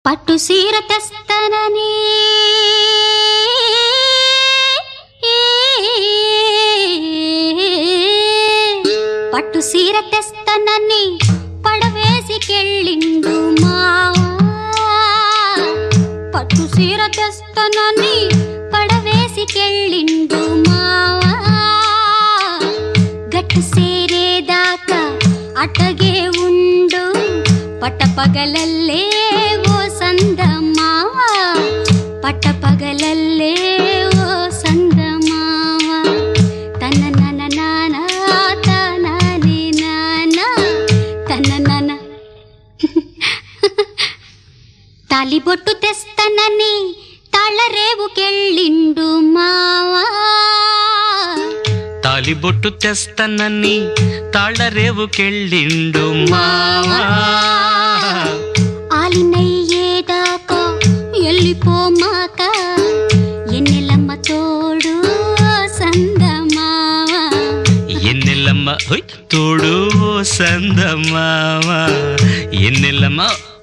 పట్టు సీర తెస్తనని పట్టు సీర తెస్తనని పడవేసికెళ్ళిండు మావా పట్టు సీర తెస్తనని పడవేసికెళ్ళిండు మావా గట్టు సేరేదాకా అటగే ఉండు పట్టపగలల్లే ఓ సందమావ పట్టపగలల్లే ఓ సందమావ తన నన నాన తనని నాన తన నన తాలిబొట్టు తెస్తనని తాళరేవుకెళ్ళిండు మావా తాలిబొట్టు తెస్తనని తాళ్ళరేవుకెళ్ళిండు మావా ఆలినయ్యేదాకా ఎల్లిపోమాక ఎన్నెలమ్మ తోడు సందమావా ఎన్నెల్లమ్మ హొయ్ తోడు ఓ సందమావా ఎన్నెల్లమ్మ